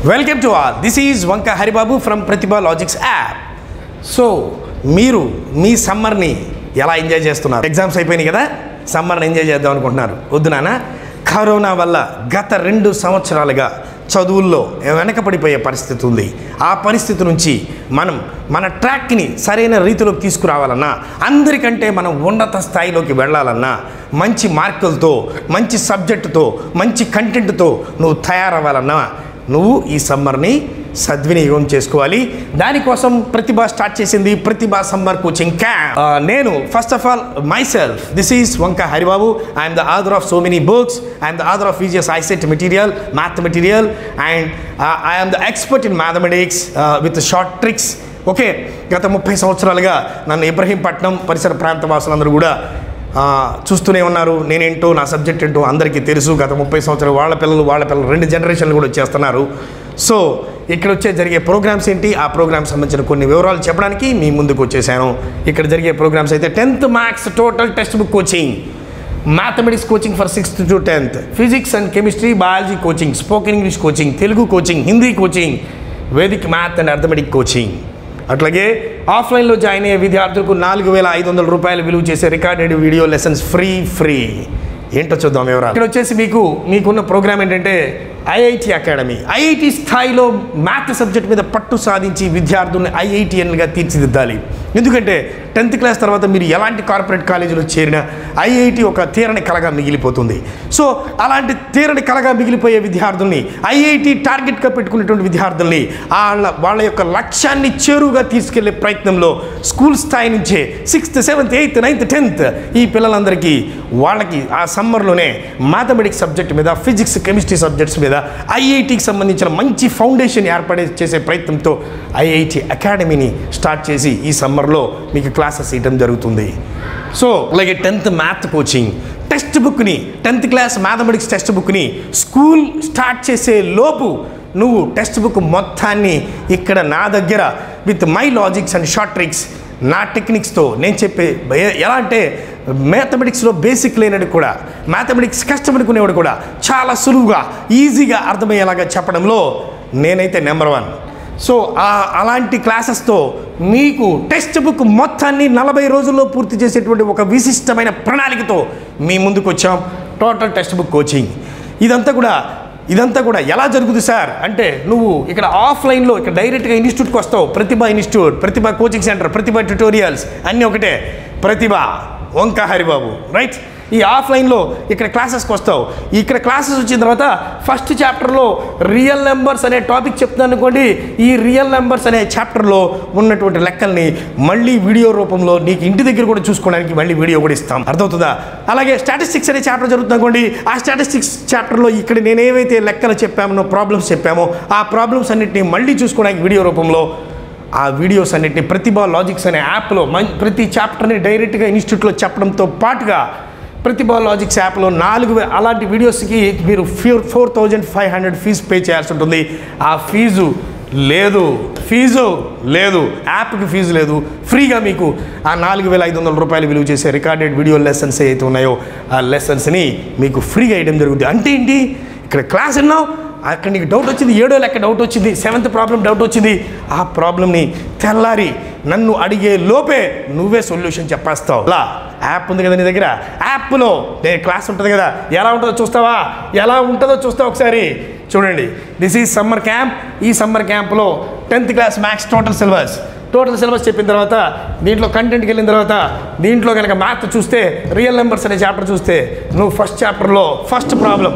welcome to all this is Vanka Haribabu from Pratibha logics app so మీరు మీ సమ్మర్ని ఎలా ఎంజాయ్ చేస్తున్నారు ఎగ్జామ్స్ అయిపోయినాయి కదా సమ్మర్ని ఎంజాయ్ చేద్దాం అనుకుంటున్నారు వద్దు నాన్న కరోనా వల్ల గత రెండు సంవత్సరాలుగా చదువుల్లో వెనకపడిపోయే పరిస్థితి ఉంది ఆ పరిస్థితి నుంచి మనం మన ట్రాక్ని సరైన రీతిలోకి తీసుకురావాలన్నా అందరికంటే మనం ఉన్నత స్థాయిలోకి వెళ్ళాలన్నా మంచి మార్కులతో మంచి సబ్జెక్టుతో మంచి కంటెంట్తో నువ్వు తయారవ్వాలన్నా నువ్వు ఈ సమ్మర్ని సద్వినియోగం చేసుకోవాలి దానికోసం ప్రతిభ స్టార్ట్ చేసింది ప్రతిభ సమ్మర్ కోచింగ్ క్యాంప్ నేను first of all myself this is Vanka Haribabu I'm the author of so many books I'm the author of విజియస్ ICET material math material and I'm the expert in mathematics with short tricks okay గత ముప్పై సంవత్సరాలుగా నన్ను ఇబ్రహీంపట్నం పరిసర ప్రాంత వాసులందరూ కూడా ఆ, చూస్తూనే ఉన్నారు నేనేంటో నా సబ్జెక్ట్ ఏంటో అందరికీ తెలుసు గత ముప్పై సంవత్సరాలు వాళ్ళ పిల్లలు వాళ్ళ పిల్లలు రెండు జనరేషన్లు కూడా వచ్చేస్తున్నారు సో ఇక్కడ వచ్చే జరిగే ప్రోగ్రామ్స్ ఏంటి ఆ ప్రోగ్రామ్స్ సంబంధించిన కొన్ని వివరాలు చెప్పడానికి మీ ముందుకు వచ్చేసాను ఇక్కడ జరిగే ప్రోగ్రామ్స్ అయితే tenth maths total textbook coaching mathematics coaching for sixth to tenth physics and chemistry biology coaching spoken English coaching Telugu coaching Hindi coaching Vedic math and arithmetic coaching అట్లాగే ఆఫ్లైన్లో జాయిన్ అయ్యే విద్యార్థులకు నాలుగు వేల ఐదు వందల రూపాయలు విలువ చేసే recorded video lessons free free ఏంటో చూద్దాం వివరాలు ఇక్కడ వచ్చేసి మీకు మీకున్న ప్రోగ్రామ్ ఏంటంటే ఐఐటి అకాడమీ ఐఐటి స్థాయిలో మ్యాథ్ సబ్జెక్ట్ మీద పట్టు సాధించి విద్యార్థుల్ని ఐఐటిఎన్గా తీర్చిదిద్దాలి ఎందుకంటే టెన్త్ క్లాస్ తర్వాత మీరు ఎలాంటి కార్పొరేట్ కాలేజీలో చేరినా ఐఐటి ఒక తీరని కలగా మిగిలిపోతుంది సో అలాంటి తీరని కలగా మిగిలిపోయే విద్యార్థుల్ని ఐఐటి టార్గెట్గా పెట్టుకున్నటువంటి విద్యార్థుల్ని వాళ్ళ వాళ్ళ యొక్క లక్ష్యాన్ని చేరువుగా తీసుకెళ్లే ప్రయత్నంలో స్కూల్ స్థాయి నుంచే sixth seventh eighth ninth tenth ఈ పిల్లలందరికీ వాళ్ళకి ఆ సమ్మర్లోనే మ్యాథమెటిక్స్ సబ్జెక్ట్ మీద ఫిజిక్స్ కెమిస్ట్రీ సబ్జెక్ట్స్ మీద ఐఐటికి సంబంధించిన మంచి ఫౌండేషన్ ఏర్పడే చేసే ప్రయత్నంతో ఐఐటి అకాడమీని స్టార్ట్ చేసి ఈ సమ్మర్లో మీకు క్లాసెస్ ఇవ్వడం జరుగుతుంది సో అలాగే టెన్త్ మ్యాథ్ కోచింగ్ టెక్స్ట్ బుక్ని టెన్త్ క్లాస్ మ్యాథమెటిక్స్ టెక్స్ట్ బుక్ని స్కూల్ స్టార్ట్ చేసే లోపు నువ్వు టెక్స్ట్ బుక్ మొత్తాన్ని ఇక్కడ నా దగ్గర with my logics and short tricks నా టెక్నిక్స్తో నేను చెప్పే ఎ- ఎలా అంటే మ్యాథమెటిక్స్లో బేసిక్ లేనడు కూడా మ్యాథమెటిక్స్ కష్టపడుకునేవాడు కూడా చాలా సులువుగా ఈజీగా అర్థమయ్యేలాగా చెప్పడంలో నేనైతే నెంబర్ వన్ సో ఆ- అలాంటి క్లాసెస్తో మీకు టెక్స్ట్ బుక్ మొత్తాన్ని నలభై రోజుల్లో పూర్తి చేసేటువంటి ఒక విశిష్టమైన ప్రణాళికతో మీ ముందుకు వచ్చాం టోటల్ టెక్స్ట్ బుక్ కోచింగ్ ఇదంతా కూడా ఇదంతా కూడా ఎలా జరుగుతుంది సార్ అంటే నువ్వు ఇక్కడ ఆఫ్లైన్లో ఇక్కడ డైరెక్ట్గా ఇన్స్టిట్యూట్కి వస్తావు Pratibha institute Pratibha coaching centre Pratibha tutorials అన్నీ ఒకటే ప్రతిభ వంక హరిబాబు రైట్ ఈ ఆఫ్లైన్లో ఇక్కడ క్లాసెస్కి వస్తావు ఇక్కడ క్లాసెస్ వచ్చిన తర్వాత ఫస్ట్ చాప్టర్లో రియల్ నెంబర్స్ అనే టాపిక్ చెప్తున్నాను అనుకోండి ఈ రియల్ నెంబర్స్ అనే చాప్టర్లో ఉన్నటువంటి లెక్కల్ని మళ్ళీ వీడియో రూపంలో నీకు ఇంటి దగ్గర కూడా చూసుకోవడానికి మళ్ళీ వీడియో కూడా ఇస్తాం అర్థమవుతుందా అలాగే స్టాటిస్టిక్స్ అనే చాప్టర్ జరుగుతుంది అనుకోండి ఆ స్టాటిస్టిక్స్ చాప్టర్లో ఇక్కడ నేను ఏవైతే లెక్కలు చెప్పామో ప్రాబ్లమ్స్ చెప్పామో ఆ ప్రాబ్లమ్స్ అన్నింటినీ మళ్ళీ చూసుకోవడానికి వీడియో రూపంలో ఆ వీడియోస్ అన్నిటిని ప్రతిభా లాజిక్స్ అనే యాప్లో మం ప్రతి చాప్టర్ని డైరెక్ట్గా ఇన్స్టిట్యూట్లో చెప్పడంతో పాటుగా ప్రతిభా లాజిక్స్ యాప్లో నాలుగు వే- అలాంటి వీడియోస్కి మీరు four four thousand five hundred fee pay చేయాల్సి ఉంటుంది ఆ ఫీజు లేదు ఫీజు లేదు యాప్కి ఫీజు లేదు ఫ్రీగా మీకు ఆ నాలుగు వేల ఐదు వందల రూపాయలు విలువ చేసే రికార్డెడ్ వీడియో లెసన్స్ ఏవైతే ఉన్నాయో ఆ లెసన్స్ని మీకు ఫ్రీగా వేయడం జరుగుతుంది అంటే ఏంటి ఇక్కడ క్లాస్ విన్నావు అక్కడ నీకు డౌట్ వచ్చింది ఏడో లెక్క డౌట్ వచ్చింది సెవెంత్ ప్రాబ్లం డౌట్ వచ్చింది ఆ ప్రాబ్లమ్ని తెల్లారి నన్ను అడిగే లోపే నువ్వే సొల్యూషన్ చెప్పేస్తావు అలా యాప్ ఉంది కదా నీ దగ్గర యాప్లో నేను క్లాస్ ఉంటుంది కదా ఎలా ఉంటుందో చూస్తావా ఎలా ఉంటుందో చూస్తావు ఒకసారి చూడండి దిస్ ఈజ్ సమ్మర్ క్యాంప్ ఈ సమ్మర్ క్యాంప్లో tenth class maths total syllabus total syllabus చెప్పిన తర్వాత దీంట్లో కంటెంట్కి వెళ్ళిన తర్వాత దీంట్లో కనుక మ్యాథ్ చూస్తే రియల్ నెంబర్స్ అనే చాప్టర్ చూస్తే నువ్వు ఫస్ట్ చాప్టర్లో first problem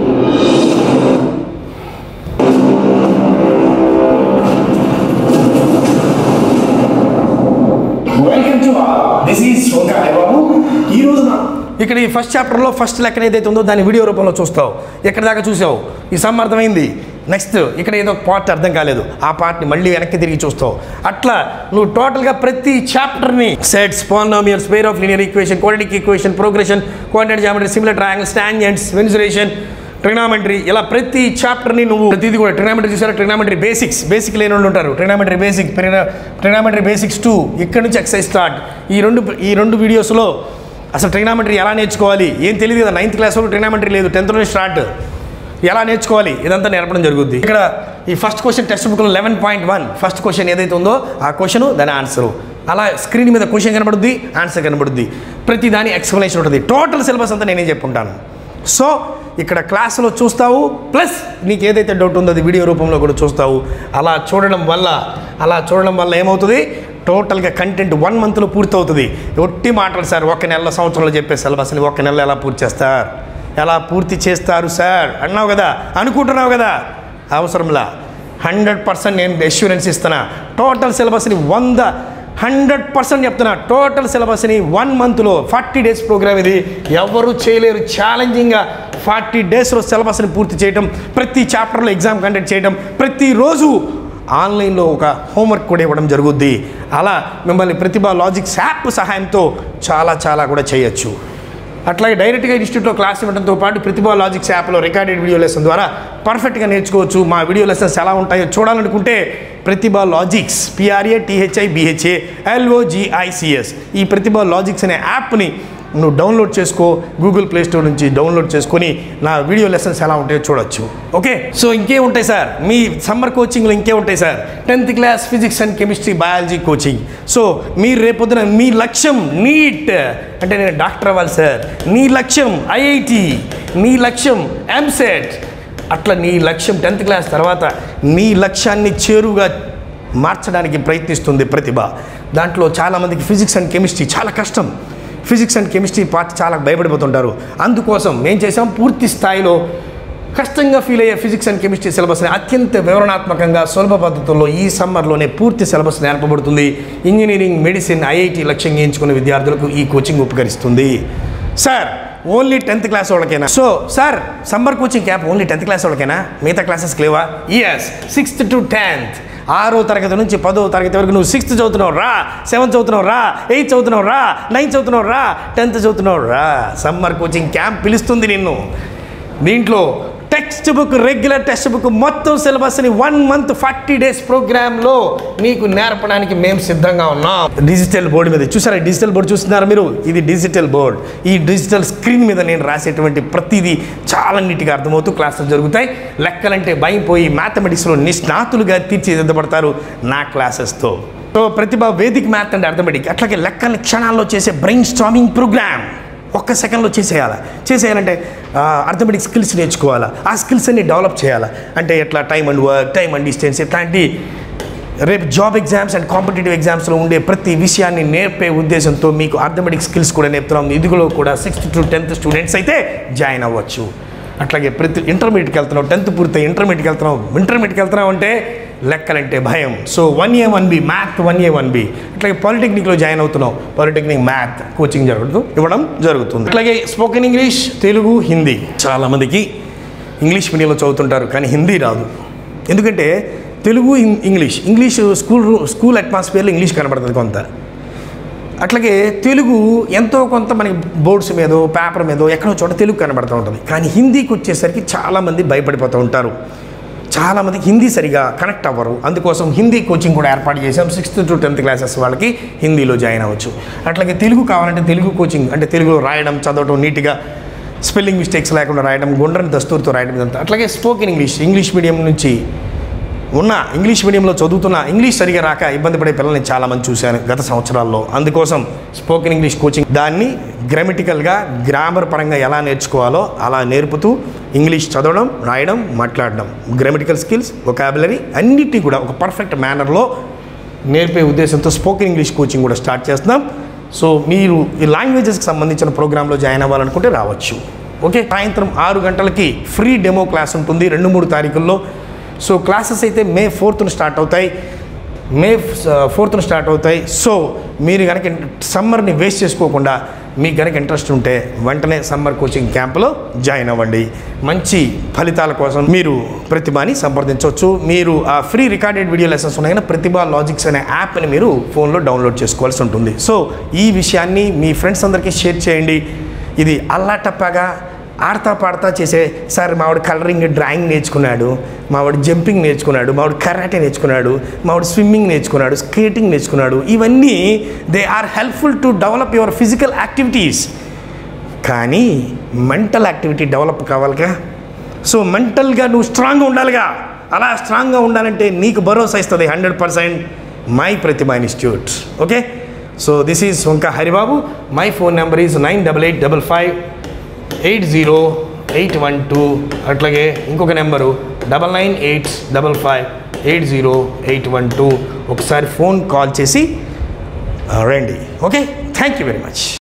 welcome to this is Babu ఈ రోజు ఇక్కడ ఈ ఫస్ట్ చాప్టర్లో ఫస్ట్ లెక్కన ఏదైతే ఉందో దాన్ని వీడియో రూపంలో చూస్తావు ఎక్కడి దాకా చూసావు ఈ సమ్ అర్థమైంది నెక్స్ట్ ఇక్కడ ఏదో పార్ట్ అర్థం కాలేదు ఆ పార్ట్ని మళ్ళీ వెనక్కి తిరిగి చూస్తావు అట్లా నువ్వు టోటల్గా ప్రతి చాప్టర్ని sets polynomial pair of linear equation quadratic equation progression quantity geometry similar triangle tangents mensuration trigonometry ఇలా ప్రతి చాప్టర్ని నువ్వు ప్రతిది కూడా ట్రిగ్నామెట్రీ చూసారా ట్రిగ్నామెట్రీ బేసిక్స్ బేసిక్ లేని వాళ్ళు ఉంటారు trigonometry basic trigonometry basics too ఇక్కడ నుంచి ఎక్సైజ్ స్టార్ట్ ఈ రెండు ఈ రెండు వీడియోస్లో అసలు ట్రిగ్నామెట్రీ ఎలా నేర్చుకోవాలి ఏం తెలియదు కదా నైన్త్ క్లాస్ వరకు ట్రిగ్నామెట్రీ లేదు టెన్త్లోనే స్టార్ట్ ఎలా నేర్చుకోవాలి ఇదంతా నేర్పడం జరుగుద్ది ఇక్కడ ఈ ఫస్ట్ క్వశ్చన్ టెక్స్ట్ బుక్లో eleven point one first question ఏదైతే ఉందో ఆ క్వశ్చన్ దాని ఆన్సరు అలా స్క్రీన్ మీద క్వశ్చన్ కనబడుద్ది ఆన్సర్ కనబడుద్ది ప్రతి దాని ఎక్స్ప్లెనేషన్ ఉంటుంది టోటల్ సిలబస్ అంతా నేనే చెప్పుంటాను సో ఇక్కడ క్లాసులో చూస్తావు ప్లస్ నీకు ఏదైతే డౌట్ ఉందో అది వీడియో రూపంలో కూడా చూస్తావు అలా చూడడం వల్ల అలా చూడడం వల్ల ఏమవుతుంది టోటల్గా కంటెంట్ వన్ మంత్లో పూర్తవుతుంది ఒట్టి మాటలు సార్ ఒక నెల సంవత్సరంలో చెప్పే సిలబస్ని ఒక నెల ఎలా పూర్తి చేస్తారు ఎలా పూర్తి చేస్తారు సార్ అన్నావు కదా అనుకుంటున్నావు కదా అవసరంలా హండ్రెడ్ పర్సెంట్ నేను ఎష్యూరెన్స్ ఇస్తున్నా టోటల్ సిలబస్ని వంద హండ్రెడ్ పర్సెంట్ చెప్తున్నా టోటల్ సిలబస్ని వన్ మంత్లో ఫార్టీ డేస్ ప్రోగ్రామ్ ఇది ఎవరు చేయలేరు ఛాలెంజింగ్గా ఫార్టీ డేస్లో సిలబస్ని పూర్తి చేయడం ప్రతి చాప్టర్లో ఎగ్జామ్ కండక్ట్ చేయడం ప్రతిరోజు ఆన్లైన్లో ఒక హోంవర్క్ కూడా ఇవ్వడం జరుగుద్ది అలా మిమ్మల్ని ప్రతిభా లాజిక్స్ యాప్ సహాయంతో చాలా చాలా కూడా చేయొచ్చు అట్లాగే డైరెక్ట్గా ఇన్స్టిట్యూట్లో క్లాస్ ఇవ్వడంతో పాటు ప్రతిభా లాజిక్స్ యాప్లో రికార్డెడ్ వీడియో లెసన్ ద్వారా పర్ఫెక్ట్గా నేర్చుకోవచ్చు మా వీడియో లెసన్స్ ఎలా ఉంటాయో చూడాలనుకుంటే Pratibha logics P R A T H I B H A L O G I C S ఈ ప్రతిభా లాజిక్స్ అనే యాప్ని నువ్వు డౌన్లోడ్ చేసుకో గూగుల్ ప్లే స్టోర్ నుంచి డౌన్లోడ్ చేసుకొని నా వీడియో లెసన్స్ ఎలా ఉంటాయో చూడొచ్చు ఓకే సో ఇంకే ఉంటాయి సార్ మీ సమ్మర్ కోచింగ్లో ఇంకే ఉంటాయి sir tenth class physics and chemistry biology coaching so మీరు రేపొద్దున మీ లక్ష్యం నీట్ అంటే నేను డాక్టర్ అవ్వాలి సార్ నీ లక్ష్యం ఐఐటి నీ లక్ష్యం ఎంసెట్ అట్లా నీ లక్ష్యం టెన్త్ క్లాస్ తర్వాత నీ లక్ష్యాన్ని చేరువుగా మార్చడానికి ప్రయత్నిస్తుంది ప్రతిభ దాంట్లో చాలామందికి ఫిజిక్స్ అండ్ కెమిస్ట్రీ చాలా కష్టం ఫిజిక్స్ అండ్ కెమిస్ట్రీ పార్ట్ చాలా భయపడిపోతుంటారు అందుకోసం మేం చేసాం పూర్తి స్థాయిలో కష్టంగా ఫీల్ అయ్యే ఫిజిక్స్ అండ్ కెమిస్ట్రీ సిలబస్ని అత్యంత వివరణాత్మకంగా సులభ పద్ధతుల్లో ఈ సమ్మర్లోనే పూర్తి సిలబస్ నేర్పబడుతుంది ఇంజనీరింగ్ మెడిసిన్ ఐఐటి లక్ష్యంగా ఎంచుకున్న విద్యార్థులకు ఈ కోచింగ్ ఉపకరిస్తుంది సార్ ఓన్లీ టెన్త్ క్లాస్ వాళ్ళకేనా so sir summer coaching camp only tenth class వాళ్ళకేనా మిగతా క్లాసెస్కి లేవా ఎస్ సిక్స్త్ టు టెన్త్ ఆరో తరగతి నుంచి పదో తరగతి వరకు నువ్వు సిక్స్త్ చదువుతున్నావు రా సెవెంత్ చదువుతున్నావు రా ఎయిత్ చదువుతున్నావు రా నైన్త్ చదువుతున్నావు రా టెన్త్ చదువుతున్నావు రా సమ్మర్ కోచింగ్ క్యాంప్ పిలుస్తుంది నిన్ను దీంట్లో text book regular text book మొత్తం సిలబస్ని వన్ మంత్ ఫార్టీ డేస్ ప్రోగ్రాంలో నీకు నేర్పడానికి మేము సిద్ధంగా ఉన్నాం డిజిటల్ బోర్డు మీద చూసారా డిజిటల్ బోర్డు చూస్తున్నారు మీరు ఇది డిజిటల్ బోర్డ్ ఈ డిజిటల్ స్క్రీన్ మీద నేను రాసేటువంటి ప్రతిదీ చాలా నీట్గా అర్థమవుతూ క్లాసులు జరుగుతాయి లెక్కలంటే భయం పోయి మ్యాథమెటిక్స్లో నిష్ణాతులుగా తీర్చిదిద్దబడతారు నా క్లాసెస్తో so Pratibha Vedic math and arithmetic అట్లాగే లెక్కల్ని క్షణాల్లో చేసే బ్రెయిన్ స్టామింగ్ ప్రోగ్రామ్ ఒక్క సెకండ్లో చేసేయాలా చేసేయాలంటే అర్థమెటిక్ స్కిల్స్ నేర్చుకోవాలా ఆ స్కిల్స్ అన్ని డెవలప్ చేయాలా అంటే ఎట్లా time and work time and distance ఇట్లాంటి రేపు జాబ్ ఎగ్జామ్స్ అండ్ కాంపిటేటివ్ ఎగ్జామ్స్లో ఉండే ప్రతి విషయాన్ని నేర్పే ఉద్దేశంతో మీకు అర్థమెటిక్ స్కిల్స్ కూడా నేర్పుతున్నాం ఇదిగులో కూడా సిక్స్త్ టు టెన్త్ స్టూడెంట్స్ అయితే జాయిన్ అవ్వచ్చు అట్లాగే ప్రతి ఇంటర్మీడియట్కి వెళ్తున్నావు టెన్త్ పూర్తి ఇంటర్మీడియట్కి వెళ్తున్నావు ఇంటర్మీడియట్కి వెళ్తున్నావు అంటే లెక్కలంటే భయం so one A one B math one A one B అట్లాగే పాలిటెక్నిక్లో జాయిన్ అవుతున్నావు పాలిటెక్నిక్ మ్యాథ్ కోచింగ్ జరుగుతూ ఇవ్వడం జరుగుతుంది అట్లాగే స్పోకెన్ ఇంగ్లీష్ తెలుగు హిందీ చాలామందికి ఇంగ్లీష్ మీడియంలో చదువుతుంటారు కానీ హిందీ రాదు ఎందుకంటే తెలుగు ఇం- ఇంగ్లీష్ ఇంగ్లీష్ స్కూల్ రూ- స్కూల్ అట్మాస్ఫియర్లో ఇంగ్లీష్ కనబడుతుంది కొంత అట్లాగే తెలుగు ఎంతో కొంత మనకి బోర్డ్స్ మీదో పేపర్ మీదో ఎక్కడో చోట తెలుగు కనబడుతూ ఉంటుంది కానీ హిందీకి వచ్చేసరికి చాలామంది భయపడిపోతూ ఉంటారు చాలామందికి హిందీ సరిగా కనెక్ట్ అవ్వరు అందుకోసం హిందీ కోచింగ్ కూడా ఏర్పాటు చేసాం సిక్స్త్ టు టెన్త్ క్లాసెస్ వాళ్ళకి హిందీలో జాయిన్ అవ్వచ్చు అట్లాగే తెలుగు కావాలంటే తెలుగు కోచింగ్ అంటే తెలుగులో రాయడం చదవడం నీట్గా స్పెల్లింగ్ మిస్టేక్స్ లేకుండా రాయడం గుండ్రని దస్తూరితో రాయడం ఇదంతా అట్లాగే స్పోకెన్ ఇంగ్లీష్ ఇంగ్లీష్ మీడియం నుంచి ఉన్న ఇంగ్లీష్ మీడియంలో చదువుతున్న ఇంగ్లీష్ సరిగా రాక ఇబ్బంది పడే పిల్లల్ని చాలామంది చూశాను గత సంవత్సరాల్లో అందుకోసం స్పోకెన్ ఇంగ్లీష్ కోచింగ్ దాన్ని గ్రామటికల్గా గ్రామర్ పరంగా ఎలా నేర్చుకోవాలో అలా నేర్పుతూ ఇంగ్లీష్ చదవడం రాయడం మాట్లాడడం గ్రామటికల్ స్కిల్స్ ఒకాబులరీ అన్నిటినీ కూడా ఒక పర్ఫెక్ట్ మేనర్లో నేర్పే ఉద్దేశంతో స్పోకెన్ ఇంగ్లీష్ కోచింగ్ కూడా స్టార్ట్ చేస్తున్నాం సో మీరు ఈ లాంగ్వేజెస్కి సంబంధించిన ప్రోగ్రాంలో జాయిన్ అవ్వాలనుకుంటే రావచ్చు ఓకే సాయంత్రం ఆరు గంటలకి ఫ్రీ డెమో క్లాస్ ఉంటుంది రెండు మూడు తారీఖుల్లో సో క్లాసెస్ అయితే మే ఫోర్త్న స్టార్ట్ అవుతాయి మే ఫోర్త్న స్టార్ట్ అవుతాయి సో మీరు కనుక సమ్మర్ని వేస్ట్ చేసుకోకుండా మీకు కనుక ఇంట్రెస్ట్ ఉంటే వెంటనే సమ్మర్ కోచింగ్ క్యాంపులో జాయిన్ అవ్వండి మంచి ఫలితాల కోసం మీరు ప్రతిభని సంప్రదించవచ్చు మీరు ఆ ఫ్రీ రికార్డెడ్ వీడియో లెసన్స్ ఉన్నాయి కానీ ప్రతిభ లాజిక్స్ అనే యాప్ని మీరు ఫోన్లో డౌన్లోడ్ చేసుకోవాల్సి ఉంటుంది సో ఈ విషయాన్ని మీ ఫ్రెండ్స్ అందరికీ షేర్ చేయండి ఇది అల్లాటప్పగా ఆడతా పాడతా చేసే సార్ మావాడు కలరింగ్ డ్రాయింగ్ నేర్చుకున్నాడు మావాడు జంపింగ్ నేర్చుకున్నాడు మావాడు కరాటే నేర్చుకున్నాడు మావాడు స్విమ్మింగ్ నేర్చుకున్నాడు స్కేటింగ్ నేర్చుకున్నాడు ఇవన్నీ they are helpful to develop your physical activities కానీ మెంటల్ యాక్టివిటీ డెవలప్ కావాలిగా సో మెంటల్గా నువ్వు స్ట్రాంగ్గా ఉండాలిగా అలా స్ట్రాంగ్గా ఉండాలంటే నీకు భరోసా ఇస్తుంది hundred percent my Pratibha institute okay so this is Vanka Haribabu my phone number is nine double eight double five eight zero eight one two అట్లాగే ఇంకొక number double nine eight double five eight zero eight one two ఒకసారి phone call చేసి ఆ, రండి okay thank you very much